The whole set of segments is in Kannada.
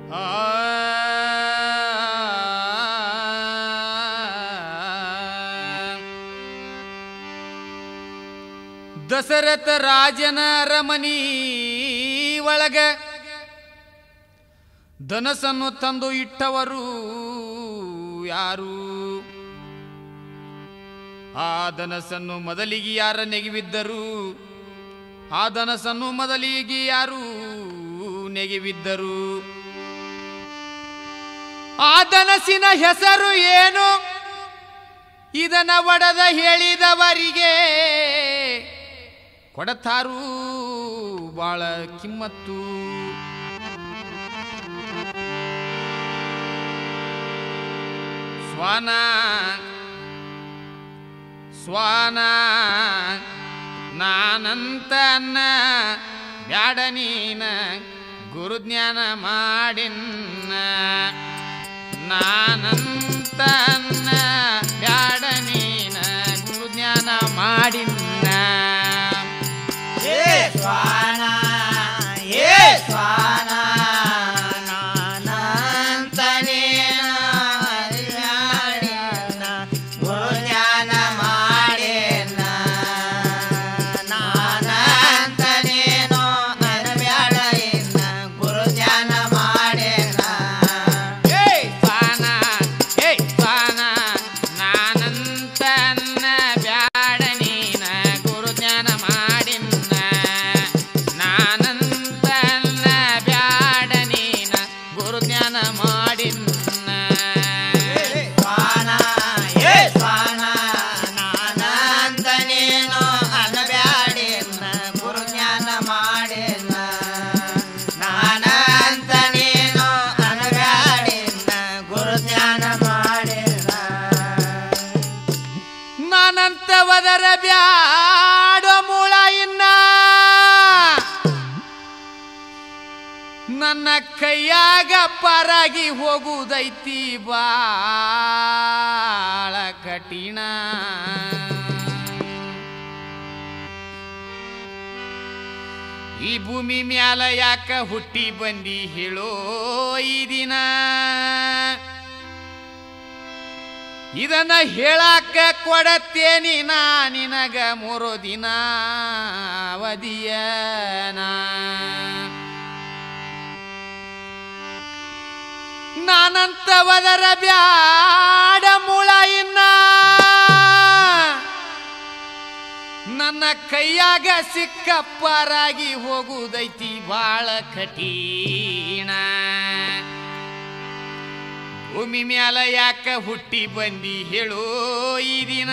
ದಶರಥ ರಾಜನ ಅರಮನಿ ಒಳಗ ಧನಸನ್ನು ತಂದು ಇಟ್ಟವರು ಯಾರು ಆ ಧನಸನ್ನು ಮೊದಲಿಗೆ ಯಾರ ನೆಗೆವಿದ್ದರು ಆ ಧನಸನ್ನು ಮೊದಲಿಗೆ ಯಾರು ನೆಗೆವಿದ್ದರು ಆ ಧನಸಿನ ಹೆಸರು ಏನು ಇದನ್ನ ಒಡೆದ ಹೇಳಿದವರಿಗೆ ಕೊಡತಾರು ಬಾಳ ಕಿಮ್ಮತ್ತು ಸ್ವಾನ ಸ್ವಾನ ನಾನಂತ ಅನ್ನ ಬ್ಯಾಡ ನೀನ ಗುರುಜ್ಞಾನ ಮಾಡಿನ್ನ ನಾನಂತ ಅನ್ನ ಬ್ಯಾಡ ನೀನ ಗುರುಜ್ಞಾನ ಮಾಡಿನ್ನ ಏ ಸ್ವಾನ ಏ ಸ್ವಾನ ನಾನಂತನೇನ ಅರಿಯಾಡಿನ ಗುರುಜ್ಞಾನ ಮಾಡೇನ ನಾನಂತನೇನೋ ಅನಬ್ಯಾಡ ಇನ್ನ ಗುರುಜ್ಞಾನ ಮಾಡೇನ ಏಯ್ ಸ್ವಾನ ಏಯ್ ಸ್ವಾನ ನಾನಂತ ಅನ್ನ ಬ್ಯಾಡ ನೀನ ಗುರುಜ್ಞಾನ ಮಾಡಿನ್ನ ನಾನಂತ ಅನ್ನ ಬ್ಯಾಡ ನೀನ ಗುರುಜ್ಞಾನ ಮಾಡಿನ್ನ ಸ್ವಾನ ಏ ಸ್ವಾನ ನಾನಂತನೇನೋ ಅನಬ್ಯಾಡಿನ ಗುರುಜ್ಞಾನ ಮಾಡೇನ ನಾನಂತನೇನೋ ಅನಬ್ಯಾಡಿನ ಗುರುಜ್ಞಾನ ಮಾಡೇನ ನಾನಂತ ಒದರ ಬ್ಯಾಡ ಮೂಳ ಇನ್ನ ನನ್ನ ಕೈಯಾಗ ಪರಾಗಿ ಹೋಗುದೈತಿ ಬಾಳ ಕಠಿಣ ಈ ಭೂಮಿ ಮ್ಯಾಲ ಯಾಕ ಹುಟ್ಟಿ ಬಂದಿ ಹೇಳೋ ಈ ದಿನ ಇದನ್ನ ಹೇಳಾಕ ಕೊಡತ್ತೇನಿ ನಾ ನಿನಗ ಮೂರು ದಿನ ಅವಧಿಯನ ನಾನಂತ ಒದರ ಬ್ಯಾಡ ಮುಳ ಇನ್ನ ನನ್ನ ಕೈಯಾಗ ಸಿಕ್ಕಪ್ಪರಾಗಿ ಹೋಗುದೈತಿ ಬಾಳ ಕಠಿಣ ಭೂಮಿ ಮ್ಯಾಲ ಯಾಕ ಹುಟ್ಟಿ ಬಂದಿ ಹೇಳೋ ಈ ದಿನ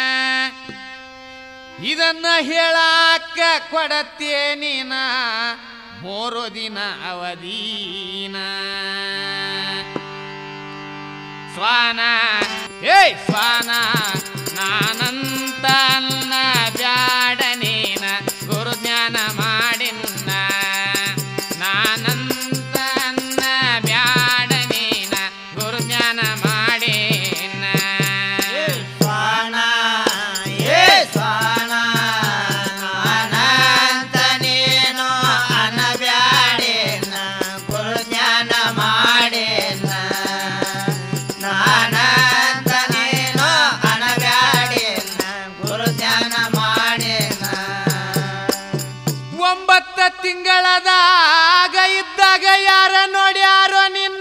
ಇದನ್ನ ಹೇಳಾಕ ಕೊಡತ್ತೇನಿನ ಮೂರು ದಿನ ಅವಧೀನ ಸ್ವಾನ ಏಯ್ ಸ್ವಾನ ನಾನಂತ ಅನ್ನ ಬ್ಯಾಡ ನೀನ ಗುರುಜ್ಞಾನ ಮಾಡಿನ್ನ ನಾನಂತ ಅನ್ನ ಬ್ಯಾಡ ನೀನ ಗುರುಜ್ಞಾನ ಮಾಡಿನ್ನ ಸ್ವಾನ ಏ ಸ್ವಾನ ನಾನಂತನೇನೋ ಅನಬ್ಯಾಡೇನ ಗುರುಜ್ಞಾನ ಮಾಡೇನ ನಾನಂತನೇನೋ ಅನಬ್ಯಾಡೇನ ಗುರುಜ್ಞಾನ ಮಾಡೇನ ಒಂಬತ್ತ ತಿಂಗಳದಾಗ ಇದ್ದಾಗ ಯಾರ ನೋಡ್ಯಾರೋ ನಿನ್ನ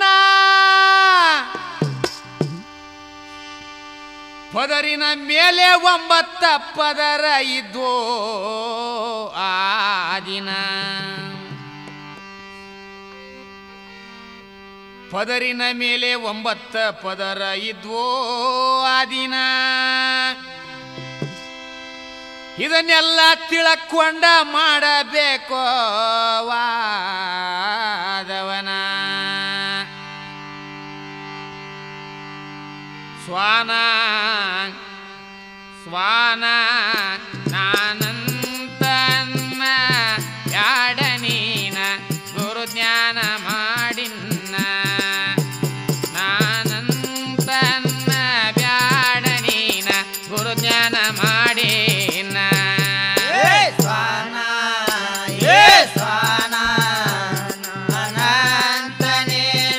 ಪದರಿನ ಮೇಲೆ ಒಂಬತ್ತ ಪದರ ಇದ್ವೋ ಆ ದಿನ ಪದರಿನ ಮೇಲೆ ಒಂಬತ್ತ ಪದರ ಇದ್ವೋ ಆ ದಿನ ಇದನ್ನೆಲ್ಲ ತಿಳಕೊಂಡ ಮಾಡಬೇಕು ವಾದವನ ಸ್ವಾನ ಸ್ವಾನ ನಾನಂತ ಅನ್ನ ಯಾಡ ನೀನ ಗುರುಜ್ಞಾನ ಮಾಡಿನ್ನ ನಾನಂತ ಅನ್ನ ಬ್ಯಾಡ ನೀನ ಗುರುಜ್ಞಾನ ಮಾಡಿನ್ನ ಏ ಸ್ವಾನ ಏ ಸ್ವಾನ ಅನಂತನೇನೋ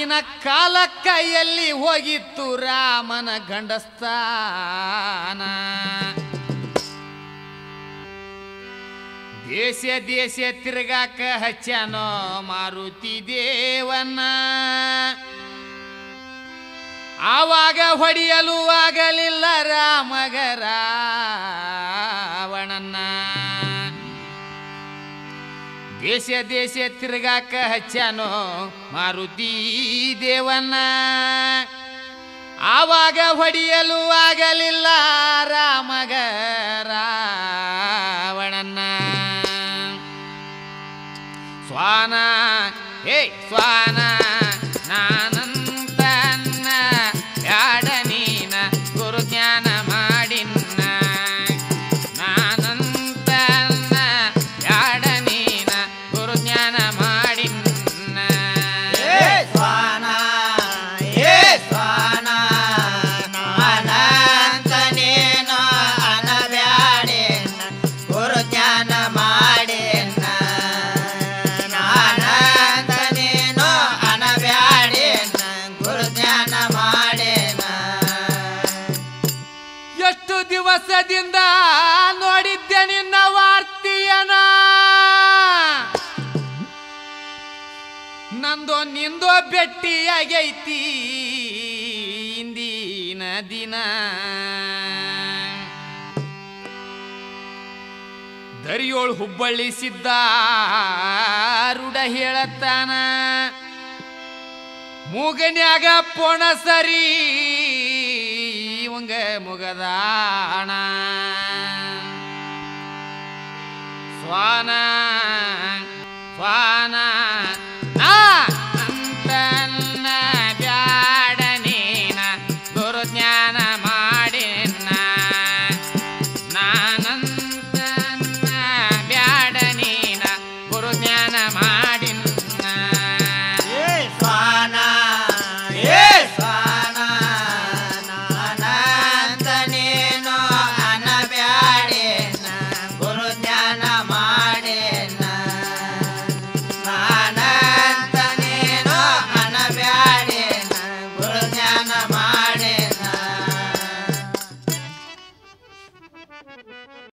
ಆಗಿನ ಕಾಲಕ್ಕ ಎಲ್ಲಿ ಹೋಗಿತ್ತು ರಾಮನ ಗಂಡಸ್ಥಾನ ದೇಶ ದೇಶ ತಿರುಗಾಕ ಹಚ್ಚಾನೋ ಮಾರುತಿ ದೇವನ್ನ ಆವಾಗ ಹೊಡೆಯಲು ಆಗಲಿಲ್ಲ ರಾಮಗ ರಾವಣನ್ನ ದೇಶ ದೇಶ ತಿರುಗಾಕ ಹಚ್ಚಾನೋ ಮಾರುತಿ ದೇವನ್ನ ಆವಾಗ ಹೊಡೆಯಲು ಆಗಲಿಲ್ಲ ರಾಮಗ ರಾವಣನ್ನ ಸ್ವಾನ ಹೇ ಸ್ವಾನ ನಾನಂತನ್ನ ಯಾಡ ನೀನ ಗುರು ಜ್ಞಾನ ಮಾಡಿನ್ನ ನಾನಂತನ್ನ ಯಾಡ ನೀನ ಗುರು ಜ್ಞಾನ ಮಾಡಿನ್ನ ಏ ಸ್ವಾನ ಏ ಸ್ವಾನ ನಾನಂತ ನೀನು ಅನಬ್ಯಾಡೇನ ಗುರು ಜ್ಞಾನ ಮಾಡೇನ ನಾನಂತ ನೀನು ಅನಬ್ಯಾಡೇನ ಗುರು ಜ್ಞಾನ ಮಾಡೇನ ಎಷ್ಟು ದಿವಸದಿಂದ ನೋಡಿದ್ದೆ ನಿನ್ನ ವಾರ್ತಿಯನ ನಂದೋ ನಿಂದೋ ಭೆಟ್ಟಿಯಾಗೈತಿ ಇಂದಿನ ದಿನ ದರಿಯೋಳ್ ಹುಬ್ಬಳ್ಳಿ ಸಿದ್ದ ರೂಢ ಹೇಳತ್ತಾನ ಮೂಗನ್ಯಾಗ ಪೋಣ ಸರಿ ಇವಂಗ ಮುಗದಾಣ ಸ್ವಾನ